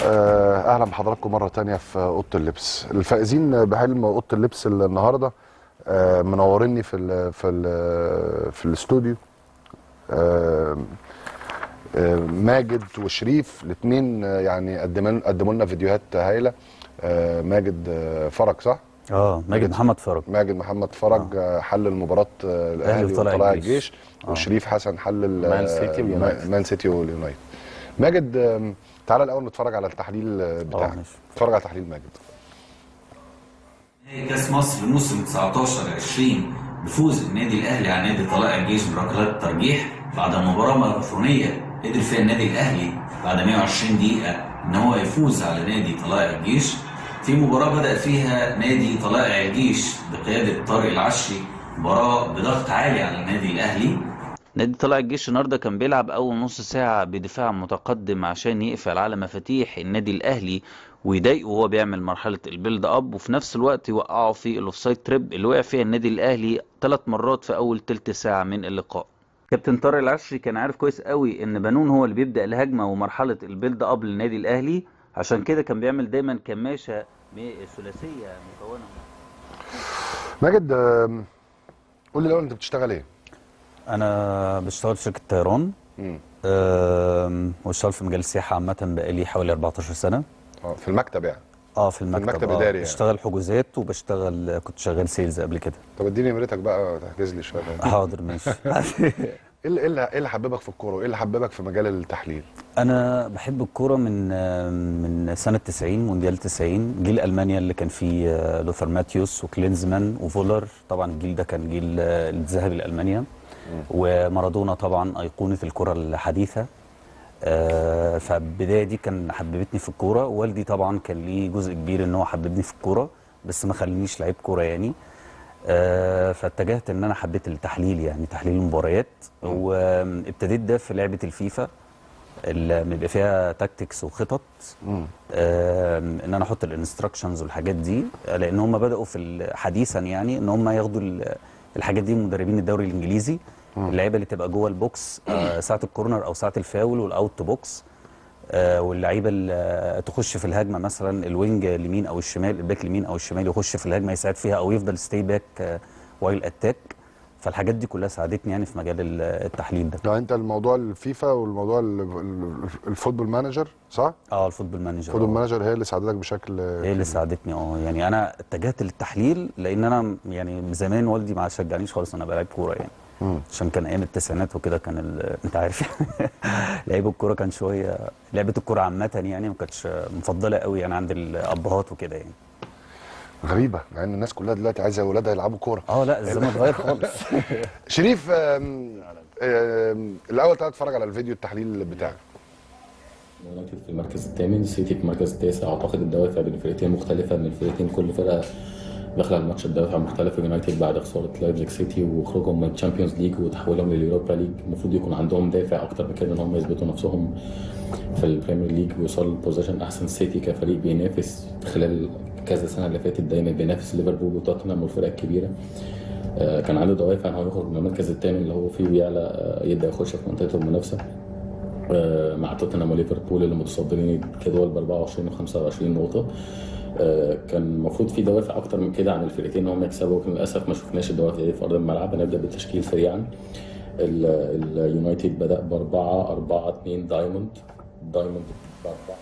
آه، اهلا بحضراتكم مره تانية في اوضه اللبس الفائزين بحلم اوضه اللبس النهارده آه، منوريني في ال في ال في الاستوديو آه، آه، ماجد وشريف الاثنين يعني قدموا قدموا لنا فيديوهات هايله آه، ماجد آه، فرج صح اه ماجد محمد فرج ماجد محمد فرج آه. حل المباراه آه، الاهلي وطلائع وطلائع الجيش. الجيش وشريف حسن حل ال- مان سيتي آه، ويونايتد. مان سيتي واليونايتد ماجد آم، تعالى الاول نتفرج على التحليل آه، بتاعك ماشي. نتفرج على تحليل ماجد نهائي كاس مصر موسم 19 20 بفوز النادي الاهلي على نادي طلائع الجيش بركلات الترجيح بعد مباراه ماراثونيه قدر فيها النادي الاهلي بعد 120 دقيقه ان هو يفوز على نادي طلائع الجيش في مباراه بدا فيها نادي طلائع الجيش بقياده طارق العشري مباراه بضغط عالي على النادي الاهلي نادي طلائع الجيش النهارده كان بيلعب اول نص ساعه بدفاع متقدم عشان يقفل على مفاتيح النادي الاهلي ويضايقه وهو بيعمل مرحله البيلد اب وفي نفس الوقت يوقعه في الاوفسايد تريب اللي وقع فيها النادي الاهلي ثلاث مرات في اول تلت ساعه من اللقاء كابتن طارق العشري كان عارف كويس قوي ان بنون هو اللي بيبدا الهجمه ومرحله البيلد اب للنادي الاهلي عشان كده كان بيعمل دايما كماشه ثلاثيه مكونه من ماجد آم، قول لي الاول انت بتشتغل ايه انا بشتغل في شركه طيران مم. آم، واشتغل في مجال السياحه عامه بقالي حوالي 14 سنه اه في المكتب يعني اه في المكتب, المكتب آه. إداري يعني. بشتغل حجوزات وبشتغل كنت شغال سيلز قبل كده طب اديني نمرتك بقى تحجز لي شويه حاضر ماشي ايه اللي ايه اللي ايه اللي حببك في الكوره وايه اللي حببك في مجال التحليل انا بحب الكوره من من سنه 90 مونديال 90 جيل المانيا اللي كان فيه آه، لوثر ماتيوس وكلينزمان وفولر طبعا الجيل ده كان جيل آه، الذهبي لالمانيا ومارادونا طبعا ايقونه الكره الحديثه آه، فالبدايه دي كان حببتني في الكوره والدي طبعا كان ليه جزء كبير ان هو حببني في الكوره بس ما خلينيش لعيب كوره يعني آه، فاتجهت ان انا حبيت التحليل يعني تحليل المباريات وابتديت ده في لعبه الفيفا اللي بيبقى فيها تاكتكس وخطط مم. آم، ان انا احط الانستراكشنز والحاجات دي لان هم بداوا في ال- حديثا يعني ان هم ياخدوا ال- الحاجات دي من مدربين الدوري الانجليزي اللعيبه اللي تبقى جوه البوكس آه، ساعه الكورنر او ساعه الفاول والاوت تو بوكس آه، واللعيبه اللي تخش في الهجمه مثلا الوينج اليمين او الشمال الباك اليمين او الشمال يخش في الهجمه يساعد فيها او يفضل ستي باك وايل اتاك فالحاجات دي كلها ساعدتني يعني في مجال ال- التحليل ده يعني انت الموضوع الفيفا والموضوع ال- ال- الفوتبول مانجر صح اه الفوتبول مانجر الفوتبول آه. مانجر هي اللي ساعدتك بشكل هي اللي ساعدتني اه يعني انا اتجهت للتحليل لان انا يعني زمان والدي ما شجعنيش خالص انا بلعب كوره يعني مم. عشان كان ايام التسعينات وكده كان ال- انت عارف لعيب الكوره كان شويه لعبه الكوره عامه يعني ما كانتش مفضله قوي يعني عند الابهات وكده يعني غريبه مع ان الناس كلها دلوقتي عايزه اولادها يلعبوا كوره اه لا الزمن اتغير خالص شريف آم، آم، الاول تعالى اتفرج على الفيديو التحليل بتاعك يونايتد في المركز الثامن سيتي في المركز التاسع اعتقد الدوافع بين الفرقتين مختلفه ان الفرقتين كل فرقه داخله الماتش الدوافع مختلفه يونايتد بعد خساره لايبزيج سيتي وخروجهم من الشامبيونز ليج وتحويلهم لليوروبا ليج المفروض يكون عندهم دافع اكتر من كده ان هم يثبتوا نفسهم في البريمير ليج ويوصلوا لبوزيشن احسن سيتي كفريق بينافس خلال كذا سنه اللي فاتت دايما بينافس ليفربول وتوتنهام والفرق الكبيره آه، كان عنده دوافع ان هو يخرج من المركز الثامن اللي هو فيه ويعلى آه، يبدا يخش في منطقه المنافسه آه، مع توتنهام وليفربول اللي متصدرين الجدول ب 24 و 25 نقطة آه، كان المفروض في دوافع أكتر من كده عن الفرقتين إن هم يكسبوا لكن للأسف ما شفناش الدوافع دي في أرض الملعب هنبدأ بالتشكيل سريعا ال- اليونايتد بدأ ب 4 4 2 دايموند دايموند بأربعة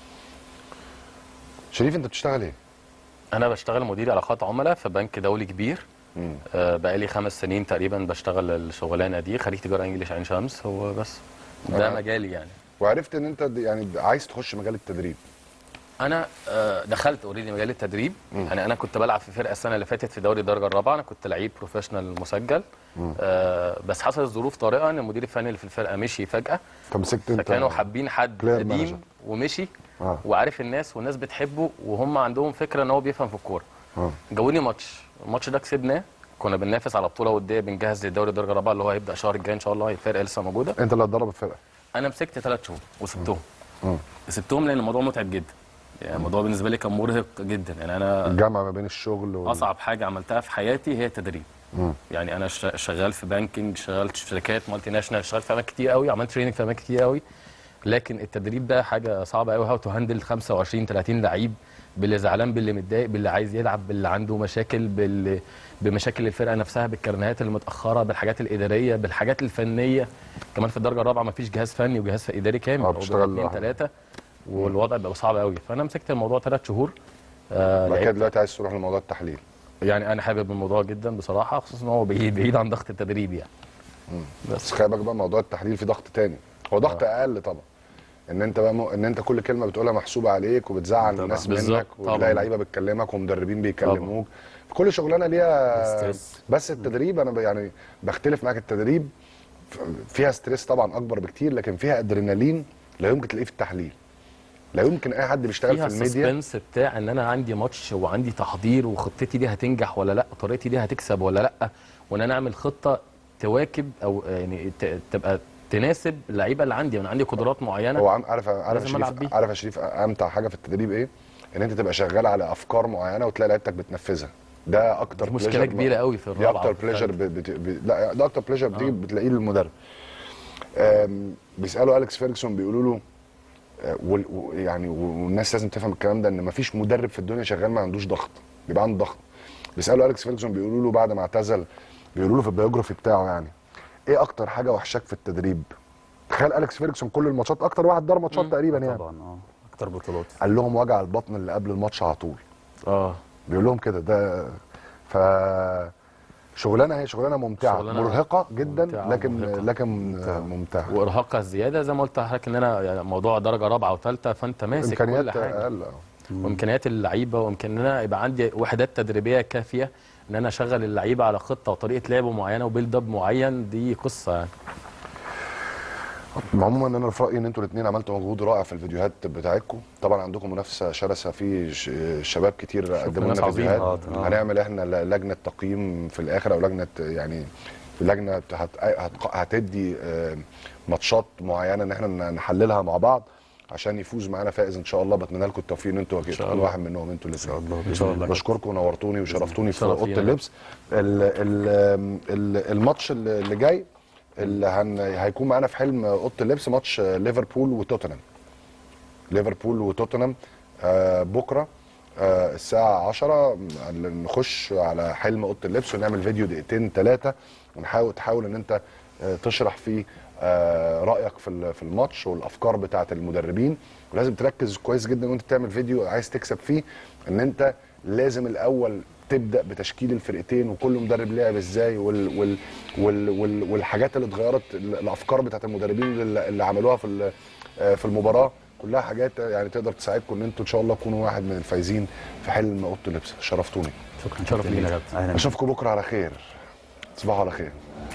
شريف انت بتشتغل ايه انا بشتغل مدير علاقات عملاء في بنك دولي كبير مم. آه، بقالي خمس سنين تقريبا بشتغل الشغلانه دي خريج تجاره انجليش عين شمس هو بس ده آه. مجالي يعني وعرفت ان انت د- يعني عايز تخش مجال التدريب انا آه، دخلت اوريدي مجال التدريب مم. يعني انا كنت بلعب في فرقه السنه اللي فاتت في دوري الدرجه الرابعه انا كنت لعيب بروفيشنال مسجل آه، بس حصلت ظروف طارئه ان المدير الفني اللي في الفرقه مشي فجاه فمسكت انت فكانوا حابين حد player قديم manager. ومشي اه وعارف الناس والناس بتحبه وهم عندهم فكره ان هو بيفهم في الكوره اه جاوني ماتش الماتش ده كسبناه كنا بننافس على بطوله وديه بنجهز للدوري الدرجه الرابعه اللي هو هيبدا الشهر الجاي ان شاء الله الفرقه لسه موجوده انت اللي هتدرب الفرقه انا مسكت ثلاث شهور وسبتهم مم. سبتهم لان الموضوع متعب جدا يعني الموضوع بالنسبه لي كان مرهق جدا يعني انا الجامعه ما بين الشغل وال... اصعب حاجه عملتها في حياتي هي التدريب مم. يعني انا ش- شغال في بانكينج شغال في شركات مالتي ناشونال شغال في اماكن كتير قوي عملت تريننج في اماكن كتير قوي لكن التدريب ده حاجه صعبه قوي هاو تو هاندل 25 30 لعيب باللي زعلان باللي متضايق باللي عايز يلعب باللي عنده مشاكل باللي بمشاكل الفرقه نفسها بالكرنيهات اللي متاخره بالحاجات الاداريه بالحاجات الفنيه كمان في الدرجه الرابعه ما فيش جهاز فني وجهاز اداري كامل آه، هو بتشتغل اثنين لوحدك. ثلاثه والوضع بقى صعب قوي فانا مسكت الموضوع ثلاث شهور آه بعد كده لعبت- دلوقتي عايز تروح لموضوع التحليل يعني انا حابب الموضوع جدا بصراحه خصوصا ان هو بعيد بعيد عن ضغط التدريب يعني بس خلي بالك بقى موضوع التحليل في ضغط تاني هو ضغط اقل طبعا ان انت بقى م... ان انت كل كلمه بتقولها محسوبه عليك وبتزعل طبعا. الناس بالظبط، منك وتلاقي طبعا. لعيبه بتكلمك ومدربين بيكلموك في كل شغلانه ليها ستريس. بس التدريب انا ب... يعني بختلف معاك التدريب ف- فيها ستريس طبعا اكبر بكتير لكن فيها ادرينالين لا يمكن تلاقيه في التحليل لا يمكن اي حد بيشتغل فيها في الميديا السسبنس بتاع ان انا عندي ماتش وعندي تحضير وخطتي دي هتنجح ولا لا طريقتي دي هتكسب ولا لا وان انا اعمل خطه تواكب او يعني ت- تبقى تناسب اللعيبه اللي عندي انا عندي قدرات معينه هو عم- عارف عارف يا لازم ألعب شريف بيه. عارف يا شريف امتع حاجه في التدريب ايه؟ ان انت تبقى شغال على افكار معينه وتلاقي لعيبتك بتنفذها ده اكتر دي مشكله pleasure كبيره قوي في دي الرابعه اكتر وفي بليجر الثالثة. بت... بت... لا ده اكتر بليجر بتيجي بتلاقيه للمدرب آم، بيسالوا اليكس فيرجسون بيقولوا له آه، وال... و- يعني والناس لازم تفهم الكلام ده ان مفيش مدرب في الدنيا شغال ما عندوش ضغط بيبقى عنده ضغط بيسالوا اليكس فيرجسون بيقولوا له بعد ما اعتزل بيقولوا له في البيوجرافي بتاعه يعني ايه اكتر حاجه وحشاك في التدريب تخيل اليكس فيرجسون كل الماتشات اكتر واحد دار ماتشات تقريبا يعني طبعا اه اكتر بطولات قال لهم وجع البطن اللي قبل الماتش على طول اه بيقول لهم كده ده ف شغلانه هي شغلانه ممتعه شغلانة مرهقه جدا ممتعة لكن ومرهقة. لكن ممتعه وارهاقها زياده زي ما قلت لحضرتك ان انا يعني موضوع درجه رابعه وثالثه فانت ماسك كل امكانيات حاجه اقل آه. وامكانيات اللعيبه وامكان ان انا يبقى عندي وحدات تدريبيه كافيه ان انا اشغل اللعيبه على خطه وطريقه لعب معينه وبيلد اب معين دي قصه يعني عموما انا في رايي ان انتوا الاثنين عملتوا مجهود رائع في الفيديوهات بتاعتكم طبعا عندكم منافسه شرسه في ش- شباب كتير قدموا ناس لنا عظيمة. فيديوهات آه، تمام. هنعمل احنا ل- لجنه تقييم في الاخر او لجنه يعني لجنه هت... هت... هتدي آه، ماتشات معينه ان احنا ن- نحللها مع بعض عشان يفوز معانا فائز ان شاء الله بتمنى لكم التوفيق ان انتوا تكونوا الله. واحد منهم انتوا الاثنين ان شاء الله ان شاء الله بشكركم ونورتوني وشرفتوني في شرف اوضه لينا. اللبس ال ال ال الماتش اللي اللي جاي اللي هن هيكون معانا في حلم اوضه اللبس ماتش ليفربول وتوتنهام ليفربول وتوتنهام آه بكره آه الساعه 10 نخش على حلم اوضه اللبس ونعمل فيديو دقيقتين ثلاثه ونحاول تحاول ان انت آه تشرح فيه آه رايك في ال- في الماتش والافكار بتاعه المدربين ولازم تركز كويس جدا وانت بتعمل فيديو عايز تكسب فيه ان انت لازم الاول تبدا بتشكيل الفرقتين وكل مدرب لعب ازاي وال وال وال وال والحاجات اللي اتغيرت ال- الافكار بتاعت المدربين اللي, اللي عملوها في ال- آه، في المباراه كلها حاجات يعني تقدر تساعدكم ان انتوا ان شاء الله تكونوا واحد من الفايزين في حلم اوضه اللبس شرفتوني شكرا شرف لينا يا كابتن اهلا بيك. اشوفكم بكره على خير تصبحوا على خير